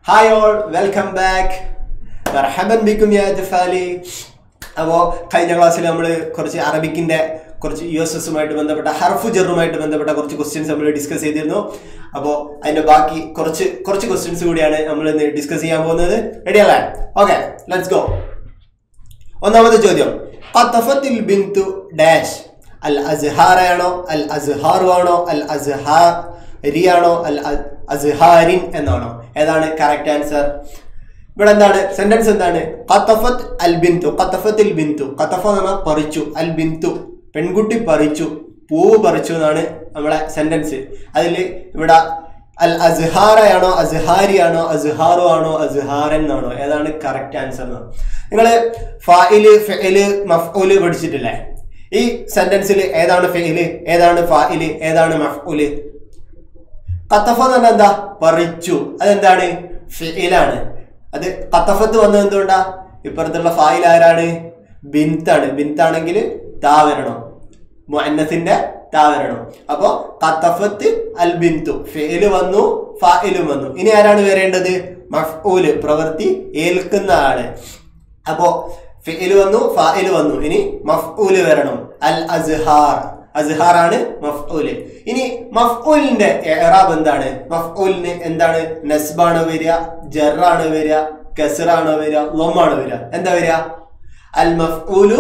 hi all welcome back മർഹബൻ ബിക്കും യാ ജഫാലി അപ്പോൾ കഴിഞ്ഞ ക്ലാസ്സിൽ നമ്മൾ കുറച്ച് അറബിക്കിന്റെ കുറച്ച് യു എസ് എസുമായിട്ട് ബന്ധപ്പെട്ട ഹർഫു ജെറുമായിട്ട് ബന്ധപ്പെട്ട കുറച്ച് ക്വസ്റ്റ്യൻസ് നമ്മൾ ഡിസ്കസ് ചെയ്തിരുന്നു അപ്പോൾ അതിന്റെ ബാക്കി കുറച്ച് കുറച്ച് ക്വസ്റ്റ്യൻസ് കൂടിയാണ് നമ്മൾ ഇന്ന് ഡിസ്കസ് ചെയ്യാൻ പോകുന്നത് റെഡി അല്ലേ ഓക്കെ ലെറ്റ്സ് ഗോ ഒന്നാമത്തെ ചോദ്യം ഖത്തഫത്തിൽ ബിന്തു ഡാഷ് അൽ അസ്ഹാറയാണോ അൽ അസ്ഹാറു ആണോ അൽ അസ്ഹാരിയാണോ അൽ അസ്ഹാരിൻ എന്നാണോ ഏതാണ് കറക്റ്റ് ആൻസർ ഇവിടെ എന്താണ് സെന്റൻസ് എന്താണ് ഖത്തഫത്ത് അൽ ബിന്തു ഖത്തഫത്തിൽ ബിന്തു ഖത്തഫ എന്ന് പറഞ്ഞാൽ പറിച്ചു അൽ ബിന്തു പെൺകുട്ടി പറിച്ചു പൂവ് പറിച്ചു എന്നാണ് നമ്മളെ സെന്റൻസ് അതിൽ ഇവിടെ അൽ അസ്ഹാറയാണോ അസ്ഹാരിയാണോ അസ്ഹാറു ആണോ അസ്ഹാരൻ എന്നാണോ ഏതാണ് കറക്റ്റ് ആൻസർ എന്ന് നിങ്ങൾ ഫായില് ഫെയില് മഫ്ഊല് പഠിച്ചിട്ടില്ലേ ഈ സെന്റൻസിൽ ഏതാണ് ഫെയില് ഏതാണ് ഫായില് ഏതാണ് മഫ്ഊല് കത്തഫ എന്ന് പറഞ്ഞാൽ എന്താ പറിച്ചു അതെന്താണ് ഫെയിലാണ് അത് കത്തഫത്ത് വന്നത് എന്തുകൊണ്ടാ ഇപ്പുറത്തുള്ള ഫായിൽ ആരാണ് ബിന്താണ് ബിന്താണെങ്കിൽ താ വരണം മുഅന്നസിന്റെ താ വരണം അപ്പോ കത്തഫത്ത് അൽ ബിന്തു ഫെയില് വന്നു ഫായിലും വന്നു ഇനി ആരാണ് വരേണ്ടത് മഫ്ഊല് പ്രവൃത്തി ഏൽക്കുന്ന ആള് അപ്പോ ഫിഇല് വന്നു ഫായില് വന്നു ഇനി മഫ്ഊല് വരണം അൽ അസ്ഹാർ അസ്ഹാർ ആണ് മഫ്ഊല് ഇനി മഫ്ഊലിന്റെ എറാബ് എന്താണ് മഫ്ഊലിന് എന്താണ് നസ്ബാണ് വരിക ജറാണ് വരിക കസറാണ് വരിക ലൊമാണ് വരിക എന്താ വരിക അൽ മഫ്ഊലു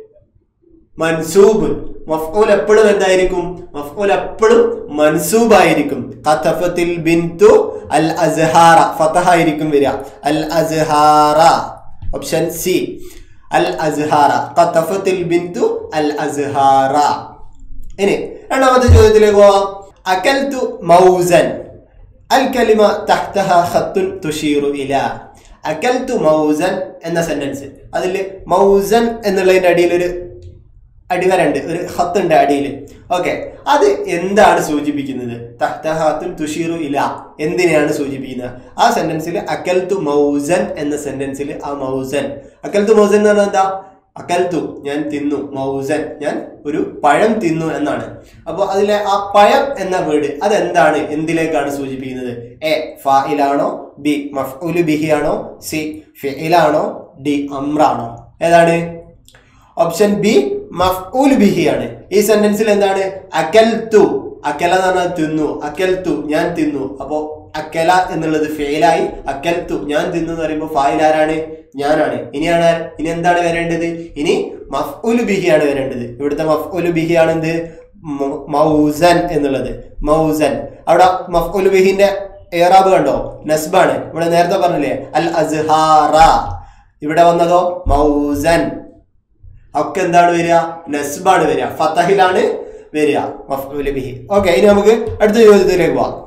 മൻസൂബ് മഫ്ഊൽ എപ്പോഴും എന്തായിരിക്കും മഫ്ഊൽ എപ്പോഴും മൻസൂബായിരിക്കും ഖത്തഫത്തിൽ ബിന്തു അൽ അസ്ഹാറ ഫതഹ ആയിരിക്കും വരിക അൽ അസ്ഹാറ ഓപ്ഷൻ സി അൽ അസ്ഹാറ ഖത്തഫത്തിൽ ബിന്തു അൽ അസ്ഹാറ ഇനി രണ്ടാമത്തെ ചോദ്യത്തിലേക്ക് പോവാം അകൽതു മൗസൻ അൽ കലിമ തഹ്തഹ ഖത്തുൻ തുഷീറു ഇല അകൽതു മൗസൻ എന്ന സെന്റൻസ് അതിൽ മൗസൻ എന്നുള്ളതിന്റെ അടിയിൽ ഒരു അടിവരുണ്ട് ഒരു ഹത്തുണ്ട് അടിയിൽ ഓക്കെ അത് എന്താണ് സൂചിപ്പിക്കുന്നത് തഹ്തഹാത്തുൻ തുഷീറു ഇല എന്തിനെയാണ് സൂചിപ്പിക്കുന്നത് ആ സെന്റൻസിൽ അക്കൽത്തു മൗസൻ എന്ന സെന്റൻസിൽ ആ മൗസൻ അക്കൽത്തു മൗസൻ എന്ന് പറഞ്ഞാൽ എന്താ അക്കൽത്തു ഞാൻ തിന്നു മൗസൻ ഞാൻ ഒരു പഴം തിന്നു എന്നാണ് അപ്പോൾ അതിലെ ആ പഴം എന്ന വേർഡ് അതെന്താണ് എന്തിലേക്കാണ് സൂചിപ്പിക്കുന്നത് എ ഫായിലാണോ ബി മഫ്ഉലു ബിഹി ആണോ സി ഫിഇലാണോ ഡി അമ്രാണോ ഏതാണ് ഓപ്ഷൻ ബി മഫ്ഊൽ ബിഹി ആണ് ഈ സെന്റൻസിൽ എന്താണ് അക്കൽത്തു അക്കല എന്ന് പറഞ്ഞാൽ തിന്നു അക്കൽത്തു ഞാൻ തിന്നു അപ്പോ അക്കല എന്നുള്ളത് ഫെയിലായി അക്കൽത്തു ഞാൻ തിന്നു എന്ന് പറയുമ്പോൾ ഫായിൽ ആരാണ് ഞാനാണ് ഇനിയാണ് ഇനി എന്താണ് വരേണ്ടത് ഇനി മഫ്ഉൽ ബിഹി ആണ് വരേണ്ടത് ഇവിടുത്തെ മഫ്ഉൽ ബിഹി ആണ് എന്ത് മ- മൗസൻ എന്നുള്ളത് മൗസൻ അവിടെ മഫ്ഉൽ ബിഹിന്റെ ഏറാബ് കണ്ടോ നസ്ബാണ് ഇവിടെ നേരത്തെ പറഞ്ഞില്ലേ അൽ അസ്ഹാറ ഇവിടെ വന്നതോ മൗസൻ ഒക്കെ എന്താണ് വരിക നസ്ബാണ് വരിക ഫത്തഹിലാണ് വരിക മഫ്ഊൽ ബിഹി ഓക്കെ ഇനി നമുക്ക് അടുത്ത ചോദ്യത്തിലേക്ക് പോവാം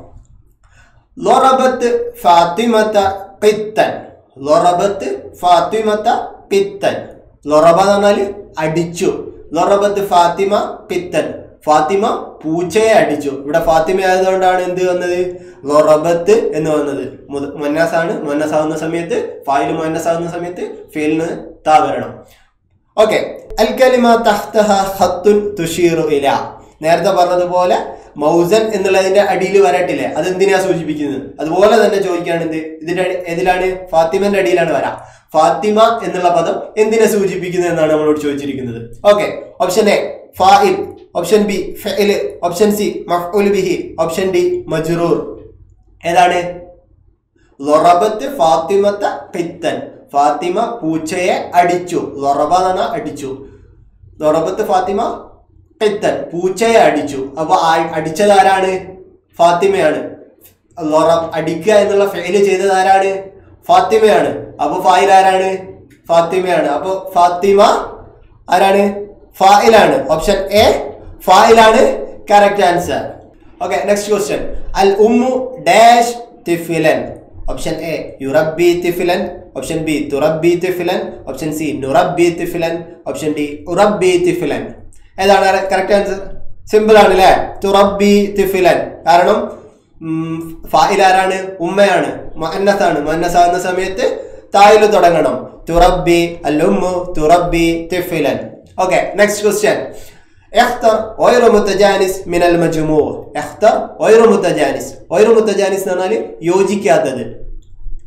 ലൊറബത്ത് ഫാത്തിമത്ത ഖിത്തൻ ലൊറബത്ത് ഫാത്തിമത്ത ഖിത്തൻ ലൊറബ എന്ന് പറഞ്ഞാൽ അടിച്ചു ലൊറബത്ത് ഫാത്തിമ ഖിത്തൻ ഫാത്തിമ പൂച്ചയെ അടിച്ചു ഇവിടെ ഫാത്തിമ ആയതുകൊണ്ടാണ് എന്ത് വന്നത് ലൊറബത്ത് എന്ന് വന്നത് മുത- മുന്നസാണ് മുന്നസാവുന്ന സമയത്ത് ഫായിൽ മുന്നസാവുന്ന സമയത്ത് ഫെയിലിന് താ വരണം ഓക്കെ അൽ കലിമ തഹ്തഹ ഖത്തുൻ തുഷീറു ഇല നേരത്തെ പറഞ്ഞതുപോലെ മൗസൻ എന്നുള്ളതിന്റെ അടിയിൽ വരട്ടില്ലേ അത് എന്തിനാ സൂചിപ്പിക്കുന്നത് അതുപോലെ തന്നെ ചോദിക്കുകയാണ് എന്ത് ഇതിന്റെ അടി- ഏതിലാണ് ഫാത്തിമന്റെ അടിയിലാണ് വരാ ഫാത്തിമ എന്നുള്ള പദം എന്തിനെ സൂചിപ്പിക്കുന്നത് എന്നാണ് നമ്മളോട് ചോദിച്ചിരിക്കുന്നത് ഓക്കെ ഓപ്ഷൻ എ ഫായിൽ ഓപ്ഷൻ ബി ഫെയില് ഓപ്ഷൻ സി മഫ്ഉൽ ബിഹി ഓപ്ഷൻ ഡി മജ്റൂർ ഏതാണ് ലൊറബത്ത് ഫാത്തിമത്ത പിത്തൻ ഫാത്തിമ പൂച്ചയെ അടിച്ചു ലൊറബ എന്ന് പറഞ്ഞാൽ അടിച്ചു ലൊറബത്ത് ഫാത്തിമ പിത്തൻ പൂച്ചയെ അടിച്ചു അപ്പൊ ആ- അടിച്ചത് ആരാണ് ഫാത്തിമയാണ് ലൊറ അടിക്കുക എന്നുള്ള ഫെയില് ചെയ്തത് ആരാണ് ഫാത്തിമയാണ് അപ്പൊ ഫായിൽ ആരാണ് ഫാത്തിമയാണ് അപ്പൊ ഫാത്തിമ ആരാണ് ഫായിലാണ് ഓപ്ഷൻ എ ഫായിലാണ് correct answer okay next question അൽ ഉമ്മു ഡാഷ് തിഫിലൻ ഓപ്ഷൻ എ യുറബി തിഫിലൻ ഓപ്ഷൻ ബി തുറബി തിഫിലൻ ഓപ്ഷൻ സി നുറബി തിഫിലൻ ഓപ്ഷൻ ഡി ഉറബി തിഫിലൻ ഏതാണ് കറക്റ്റ് ആൻസർ സിമ്പിൾ ആണ് അല്ലേ തുറബി തിഫിലൻ കാരണം ഉം, ഫായിൽ ആരാണ് ഉമ്മയാണ് മന്നസാണ് മന്നസാകുന്ന സമയത്ത് തായിൽ തുടങ്ങണം തുറബി അൽ ഉമ്മു തുറബി തിഫിലൻ ഓക്കെ നെക്സ്റ്റ് ക്വസ്റ്റ്യൻ اختر غير متجانس من المجموع اختر غير متجانس غير متجانس എന്ന് പറഞ്ഞാൽ യോജിക്കാത്തത്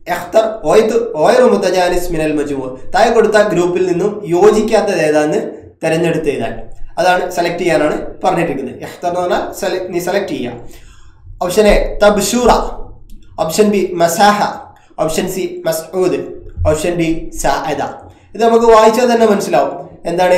എഖ്തർ ഓയത്ത് ഓയർ മുത്തജാനിസ് മിനൽ മജുമു താഴെ കൊടുത്ത ഗ്രൂപ്പിൽ നിന്നും യോജിക്കാത്തത് ഏതാന്ന് തെരഞ്ഞെടുത്ത് എഴുതാൻ അതാണ് സെലക്ട് ചെയ്യാനാണ് പറഞ്ഞിട്ടിരിക്കുന്നത് എഖ്തർ എന്ന് പറഞ്ഞാൽ സെലക്ട് നീ സെലക്ട് ചെയ്യുക ഓപ്ഷൻ എ തബ്ഷൂറ ഓപ്ഷൻ ബി മസാഹ ഓപ്ഷൻ സി മസ്ഊദ് ഓപ്ഷൻ ഡി സാഅദ ഇത് നമുക്ക് വായിച്ചാൽ തന്നെ മനസ്സിലാവും എന്താണ്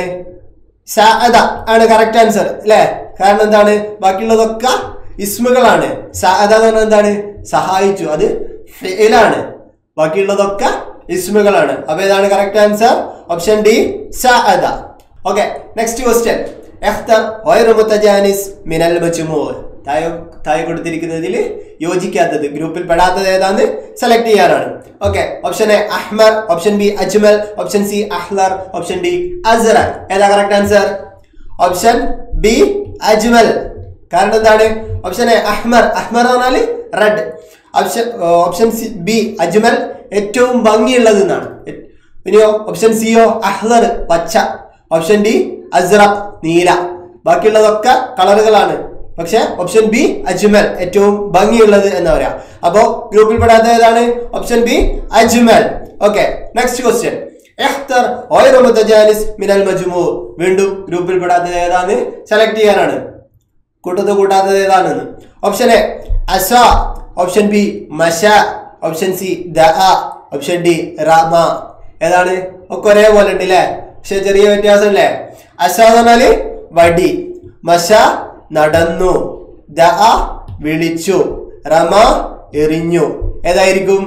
സാഅദ ആണ് കറക്റ്റ് ആൻസർ അല്ലേ കാരണം എന്താണ് ബാക്കിയുള്ളതൊക്കെ ഇസ്മുകളാണ് സാഅദ എന്ന് പറഞ്ഞാൽ എന്താണ് സഹായിച്ചു അത് ഫിലാണ് ബാക്കിയുള്ളതൊക്കെ ഇസ്മുകളാണ് അപ്പൊ ഏതാണ് കറക്റ്റ് ആൻസർ ഓപ്ഷൻ ഡി സാഅദ ഓക്കെ നെക്സ്റ്റ് ക്വസ്റ്റ്യൻ എഖ്തർ ഗൈറു മുത്തജാനിസ് മിനൽ മജ്മൂ താഴെ താഴെ കൊടുത്തിരിക്കുന്നതിൽ യോജിക്കാത്തത് ഗ്രൂപ്പിൽ പെടാത്തത് ഏതാന്ന് സെലക്ട് ചെയ്യാനാണ് ഓക്കെ ഓപ്ഷൻ എ അഹ്മർ ഓപ്ഷൻ ബി അജ്മൽ ഓപ്ഷൻ സി അഹ്ലർ ഓപ്ഷൻ ഡി അസ്റ ഏതാ കറക്റ്റ് ആൻസർ ഓപ്ഷൻ ബി അജ്മൽ കാരണം എന്താണ് ഓപ്ഷൻ എ അഹ്മർ അഹ്മർ എന്ന് പറഞ്ഞാൽ red option option C B അജ്മൽ ഏറ്റവും ഭംഗിയുള്ളത് എന്നാണ് ഇനിയോ ഓപ്ഷൻ സിയോ അഹ്ലർ പച്ച ഓപ്ഷൻ ഡി അസ്റഖ് നീല ബാക്കിയുള്ളതൊക്കെ കളറുകളാണ് പക്ഷെ ഓപ്ഷൻ ബി അജ്മൽ ഏറ്റവും ഭംഗിയുള്ളത് എന്ന് പറയാം അപ്പോ ഗ്രൂപ്പിൽ പെടാത്ത ഏതാണ് ഓപ്ഷൻ ബി അജ്മൽ ഓക്കെ നെക്സ്റ്റ് ക്വസ്റ്റ്യൻ എഖ്തർ ഓയർ മുത്തജാനിസ് മിനൽ മജ്മൂ വീണ്ടും ഗ്രൂപ്പിൽ പെടാത്തത് ഏതാണ് സെലക്ട് ചെയ്യാനാണ് കൂട്ടത്ത് കൂട്ടാത്തത് ഏതാണെന്ന് ഓപ്ഷൻ എ അസ ഓപ്ഷൻ ബി മഷ ഓപ്ഷൻ സി ദ ഓപ്ഷൻ ഡി റമ ഏതാണ് ഒക്കെ ഒരേപോലെ ഉണ്ട് അല്ലേ പക്ഷെ ചെറിയ വ്യത്യാസം അല്ലേ അസ എന്ന് പറഞ്ഞാല് വടി മഷ നടന്നു ദ വിളിച്ചു റമ എറിഞ്ഞു ഏതായിരിക്കും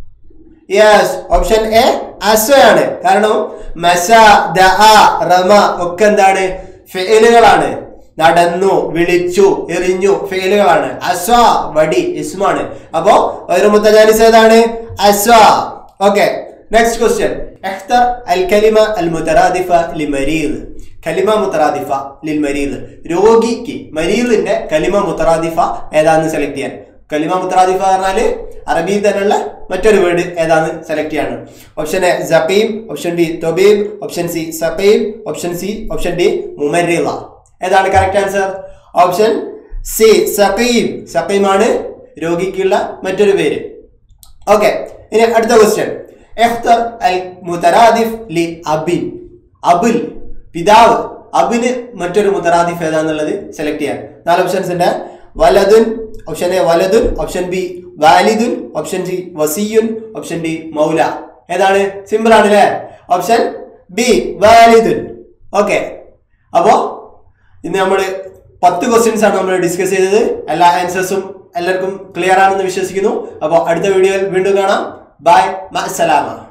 യെസ് ഓപ്ഷൻ എ അസ്വയാണ് കാരണം മസ ദ റമ ഒക്കെ എന്താണ് ഫെയിലുകളാണ് നടന്നു വിളിച്ചു എറിഞ്ഞു ഫെയിലുകളാണ് അസ്വ വടി ഇസ്മാണ് അപ്പോ ഒരു മുത്തജാനിസ് ഏതാണ് അസ്വ ഓക്കെ നെക്സ്റ്റ് ക്വസ്റ്റ്യൻ എഖ്തർ അൽ കലിമ അൽ മുതറാദിഫ ലി മരീദ് കലിമ മുത്തറാദിഫ ലിൽ മരീദ് രോഗിക്ക് മരീദിന്റെ കലിമ മുത്തറാദിഫ ഏതാന്ന് സെലക്ട് ചെയ്യാൻ കലിമ മുത്തറാദിഫ പറഞ്ഞാല് അറബിയിൽ തന്നെയുള്ള മറ്റൊരു വേർഡ് ഏതാന്ന് സെലക്ട് ചെയ്യാണ് ഓപ്ഷൻ എ സഖീം ഓപ്ഷൻ ബി തൊബീബ് ഓപ്ഷൻ സി സഖീം ഓപ്ഷൻ സി ഓപ്ഷൻ ഡി മുമരിള ഏതാണ് കറക്റ്റ് ആൻസർ ഓപ്ഷൻ സി സഖീം സഖീമാണ് രോഗിക്കുള്ള മറ്റൊരു പേര് ഓക്കെ ഇനി അടുത്ത ക്വസ്റ്റ്യൻ എഖ്തർ അൽ മുതറാദിഫ് ലി അബിൻ അബുൽ പിതാവ് അബിന് മറ്റൊരു മുതറാദിഫ് ഏതാന്നുള്ളത് സെലക്ട് ചെയ്യാൻ നാല് ഓപ്ഷൻസ് ഉണ്ട് വലതുൻ ഓപ്ഷൻ എ വലതുൻ ഓപ്ഷൻ ബി വാലിദുൻ ഓപ്ഷൻ സി വസിയുൻ ഓപ്ഷൻ ഡി മൗല ഏതാണ് സിമ്പിൾ ആണ് അല്ലേ ഓപ്ഷൻ ബി വാലിദുൻ ഓക്കെ അപ്പോ ഇന്ന് നമ്മൾ പത്ത് ക്വസ്റ്റ്യൻസ് ആണ് നമ്മൾ ഡിസ്കസ് ചെയ്തത് എല്ലാ ആൻസേഴ്സും എല്ലാവർക്കും ക്ലിയർ ആണെന്ന് വിശ്വസിക്കുന്നു അപ്പോൾ അടുത്ത വീഡിയോയിൽ വീണ്ടും കാണാം ബൈ മഅസ്സലാമ